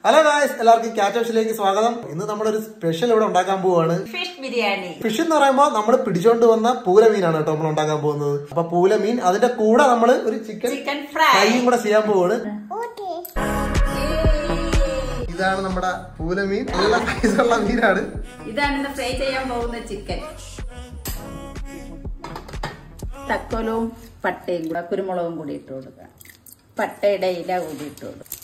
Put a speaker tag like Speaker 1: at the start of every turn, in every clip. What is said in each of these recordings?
Speaker 1: Hello guys എല്ലാവർക്കും catch ഹൗസിലേക്ക് സ്വാഗതം ഇന്ന് നമ്മളൊരു സ്പെഷ്യൽ ഇവിടെ ഉണ്ടാക്കാൻ പോവാണ്
Speaker 2: ഫിഷ് ബിരിയാണി
Speaker 1: ഫിഷ് എന്ന് പറയുമ്പോൾ നമ്മൾ പിടിച്ചോണ്ട് വന്ന പൂല മീനാണ് കേട്ടോ നമ്മൾ ഉണ്ടാക്കാൻ പോകുന്നത് അപ്പൊ പൂല മീൻ അതിന്റെ കൂടെ നമ്മൾ ഒരു ചിക്കൻ
Speaker 2: ചിക്കൻ ഫ്രൈ
Speaker 1: ഫ്രൈയും കൂടെ ചെയ്യാൻ പോവാണ് ഇതാണ് നമ്മുടെ പൂല മീൻ നല്ല സൈസുള്ള മീനാണ്
Speaker 2: ഇതാണ് ഇന്ന് ഫ്രൈ ചെയ്യാൻ പോകുന്ന ചിക്കൻ തക്കോലവും പട്ടയും കൂടെ കുരുമുളകും കൂടി ഇട്ട് കൊടുക്കുക പട്ടയുടെ ഇല കൂടി ഇട്ട് കൊടുക്കുക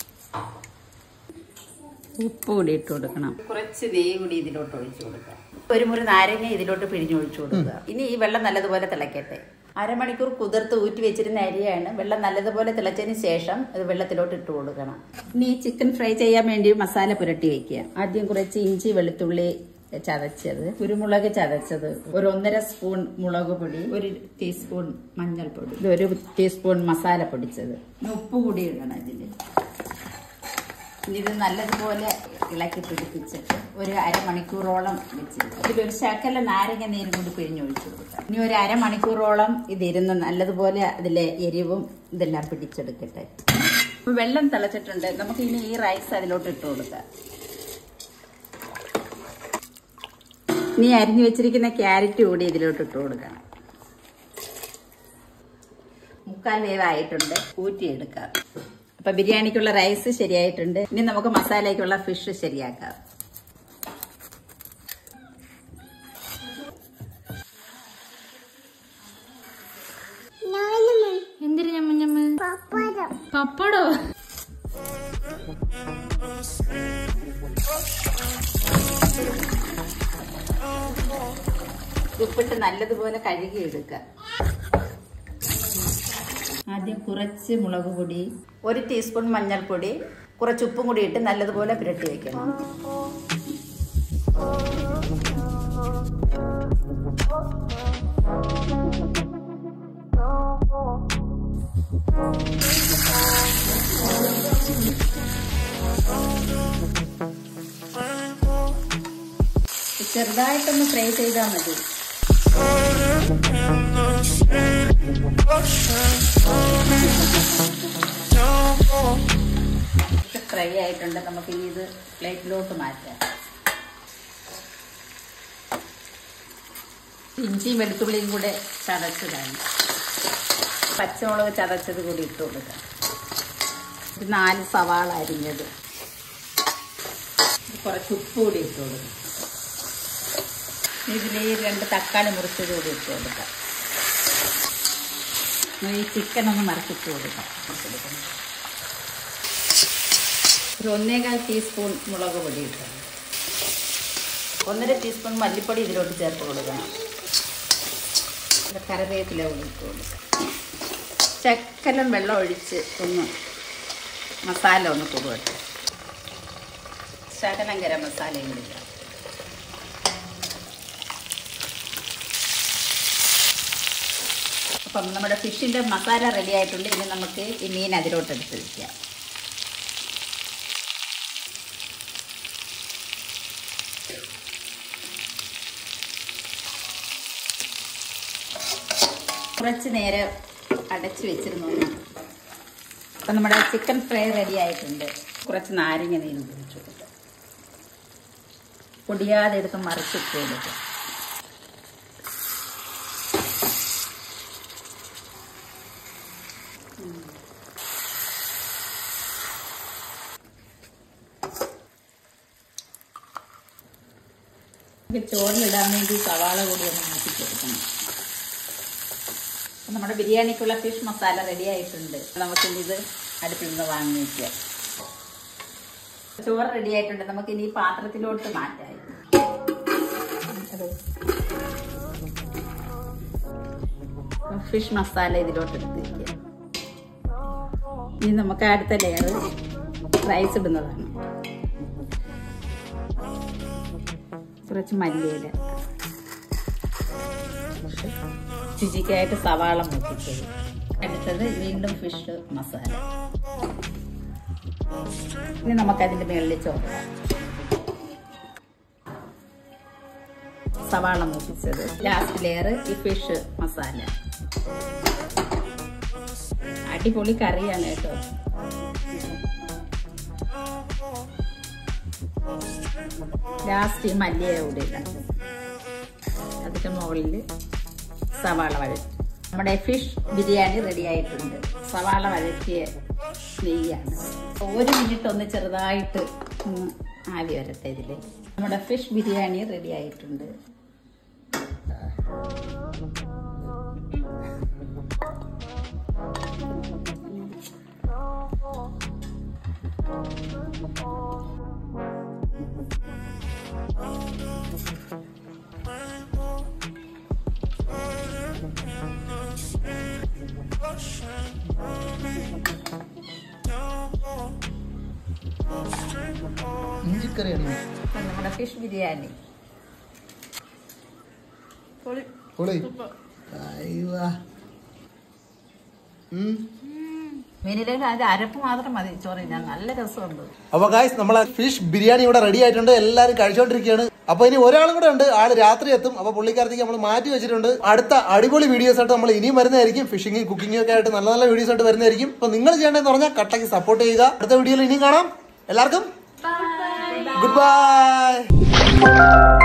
Speaker 2: ഉപ്പ് കൂടി ഇട്ട് കൊടുക്കണം കുറച്ച് നെയ്യ് കൂടി ഇതിലോട്ട് ഒഴിച്ചു കൊടുക്കുക ഒരു മുറി നാരങ്ങ ഇതിലോട്ട് പിഴിഞ്ഞൊഴിച്ചു കൊടുക്കുക ഇനി ഈ വെള്ളം നല്ലതുപോലെ തിളക്കട്ടെ അരമണിക്കൂർ കുതിർത്ത് ഊറ്റി വെച്ചിരുന്ന അരിയാണ് വെള്ളം നല്ലതുപോലെ തിളച്ചതിന് ശേഷം ഇത് വെള്ളത്തിലോട്ട് ഇട്ട് കൊടുക്കണം ഇനി ഈ ചിക്കൻ ഫ്രൈ ചെയ്യാൻ വേണ്ടി മസാല പുരട്ടി വെക്കുക ആദ്യം കുറച്ച് ഇഞ്ചി വെളുത്തുള്ളി ചതച്ചത് കുരുമുളക് ചതച്ചത് ഒരു ഒന്നര സ്പൂൺ മുളക് പൊടി ഒരു ടീസ്പൂൺ മഞ്ഞൾപ്പൊടി ഇത് ഒരു ടീസ്പൂൺ മസാല പൊടിച്ചത് ഇനി ഉപ്പ് കൂടി ഇടണം ഇതിൽ ഇനി ഇത് നല്ലതുപോലെ ഇളക്കി പിടിപ്പിച്ചിട്ട് ഒരു അരമണിക്കൂറോളം വെച്ച് ഇതിലൊരു ശകല നാരങ്ങ നീരും കൂടി പിഴിഞ്ഞൊഴിച്ചു കൊടുക്കാം ഇനി ഒരു അരമണിക്കൂറോളം ഇതിരുന്ന് നല്ലതുപോലെ അതിലെ എരിവും ഇതെല്ലാം പിടിച്ചെടുക്കട്ടെ അപ്പൊ വെള്ളം തിളച്ചിട്ടുണ്ട് നമുക്ക് ഇനി ഈ റൈസ് അതിലോട്ട് ഇട്ട് കൊടുക്കാം ഇനി അരിഞ്ഞു വെച്ചിരിക്കുന്ന ക്യാരറ്റ് കൂടി ഇതിലോട്ട് ഇട്ട് കൊടുക്കണം മുക്കാൽ വേവായിട്ടുണ്ട് ഊറ്റിയെടുക്കാം അപ്പൊ ബിരിയാണിക്കുള്ള റൈസ് ശരിയായിട്ടുണ്ട് ഇനി നമുക്ക് മസാലയ്ക്കുള്ള ഫിഷ് ശരിയാക്കാം
Speaker 3: എന്തിനു ഞമ്മ ഞമ്മ പപ്പടോ
Speaker 2: ഉപ്പിട്ട് നല്ലതുപോലെ കഴുകി എടുക്കുക ആദ്യം കുറച്ച് മുളക് പൊടി ഒരു ടീസ്പൂൺ മഞ്ഞൾപ്പൊടി കുറച്ച് ഉപ്പും കൂടി ഇട്ട് നല്ലതുപോലെ പുരട്ടി വെക്കണം ചെറുതായിട്ടൊന്ന് ഫ്രൈ ചെയ്താൽ മതി ഫ്രൈ ആയിട്ടുണ്ട് നമുക്ക് ഇനി ഇത് പ്ലേറ്റിലോട്ട് മാറ്റാം ഇഞ്ചിയും വെളുത്തുള്ളിയും കൂടെ ചതച്ചതാണ് പച്ചമുളക് ചതച്ചത് കൂടി ഇട്ട് കൊടുക്കാം ഒരു നാല് സവാള അരിഞ്ഞത് കുറച്ച് ഉപ്പ് കൂടി ഇട്ട് കൊടുക്കാം ഇതിൽ ഈ രണ്ട് തക്കാളി മുറിച്ചത് കൂടി ഇട്ട് കൊടുക്കാം ഇനി ഈ ചിക്കൻ ഒന്ന് മറച്ചിട്ട് കൊടുക്കാം കൊടുക്കണം. ഒരു ഒന്നേകാൽ ടീസ്പൂൺ മുളക് പൊടി ഇട്ട് ഒന്നര ടീസ്പൂൺ മല്ലിപ്പൊടി ഇതിലോട്ട് ചേർത്ത് കൊടുക്കണം ഇത് കറിവേപ്പില കൂടി ഇട്ട് കൊടുക്കാം ചക്കലം വെള്ളം ഒഴിച്ച് ഒന്ന് മസാല ഒന്ന് കൊടുക്കട്ടെ ശകലം ഗരം മസാലയും കൂടി ഇടാം അപ്പം നമ്മുടെ ഫിഷിൻ്റെ മസാല റെഡി ആയിട്ടുണ്ട് ഇനി നമുക്ക് ഈ മീൻ അതിലോട്ട് എടുത്ത് വയ്ക്കാം കുറച്ച് നേരം അടച്ചു വെച്ചിരുന്നു ഒന്ന്. അപ്പം നമ്മുടെ ചിക്കൻ ഫ്രൈ റെഡി ആയിട്ടുണ്ട് കുറച്ച് നാരങ്ങ നീര് കുടിച്ചു കൊടുക്കാം പൊടിയാതെ എടുത്ത് മറിച്ചിട്ട് കൊടുക്കാം ഇത് ചോറിലിടാൻ വേണ്ടി സവാള കൂടി ഒന്ന് മാറ്റി കൊടുക്കണം അപ്പം നമ്മുടെ ബിരിയാണിക്കുള്ള ഫിഷ് മസാല റെഡി ആയിട്ടുണ്ട് നമുക്കിനി ഇത് അടുപ്പിൽ നിന്ന് വാങ്ങി വയ്ക്കാം ചോറ് റെഡി ആയിട്ടുണ്ട് നമുക്ക് ഇനി ഈ പാത്രത്തിലോട്ട് മാറ്റാം ഫിഷ് മസാല ഇതിലോട്ട് എടുത്ത് വയ്ക്കാം ഇനി നമുക്ക് അടുത്ത ലെയർ റൈസ് ഇടുന്നതാണ് കുറച്ച് മല്ലിയില രുചിക്കായിട്ട് സവാള മുട്ടിച്ചത് അടുത്തത് വീണ്ടും ഫിഷ് മസാല ഇനി നമുക്കതിൻ്റെ മുകളിൽ ചോറാം സവാള മുട്ടിച്ചത് ലാസ്റ്റ് ലെയർ ഈ ഫിഷ് മസാല അടിപൊളി കറിയാണ് കേട്ടോ ലാസ്റ്റ് മല്ലിയ കൂടി ഇടാം അതിന്റെ മുകളിൽ സവാള വഴറ്റി നമ്മുടെ ഫിഷ് ബിരിയാണി റെഡി ആയിട്ടുണ്ട് സവാള വഴറ്റിയ നെയ്യാണ് ഒരു മിനിറ്റ് ഒന്ന് ചെറുതായിട്ട് ഒന്ന് ആവി വരട്ടെ ഇതിൽ നമ്മുടെ ഫിഷ് ബിരിയാണി റെഡി ആയിട്ടുണ്ട്
Speaker 1: ഇഞ്ചിക്കറിയാണ്
Speaker 2: അപ്പം നമ്മുടെ ഫിഷ് ബിരിയാണി പൊളി
Speaker 1: പൊളി അയ്യോ ഉം
Speaker 2: മീനിലേക്ക് അതിന്റെ അരപ്പ് മാത്രം മതി ചോറ് ഞാൻ നല്ല രസമുണ്ട്
Speaker 1: അപ്പൊ ഗായ്സ് നമ്മളെ ഫിഷ് ബിരിയാണി ഇവിടെ റെഡി ആയിട്ടുണ്ട് എല്ലാരും കഴിച്ചോണ്ടിരിക്കുകയാണ് അപ്പൊ ഇനി ഒരാളും കൂടെ ഉണ്ട് ആള് രാത്രി എത്തും അപ്പൊ പുള്ളിക്കാരത്തേക്ക് നമ്മൾ മാറ്റി വെച്ചിട്ടുണ്ട് അടുത്ത അടിപൊളി വീഡിയോസ് ആയിട്ട് നമ്മൾ ഇനിയും വരുന്നതായിരിക്കും ഫിഷിംഗ് കുക്കിംഗ് ഒക്കെ ആയിട്ട് നല്ല നല്ല വീഡിയോസ് ആയിട്ട് വരുന്നതായിരിക്കും അപ്പൊ നിങ്ങൾ ചെയ്യേണ്ടതെന്ന് പറഞ്ഞാൽ കട്ടയ്ക്ക് സപ്പോർട്ട് ചെയ്യുക അടുത്ത വീഡിയോയിൽ ഇനിയും കാണാം എല്ലാവർക്കും ഗുഡ് ബൈ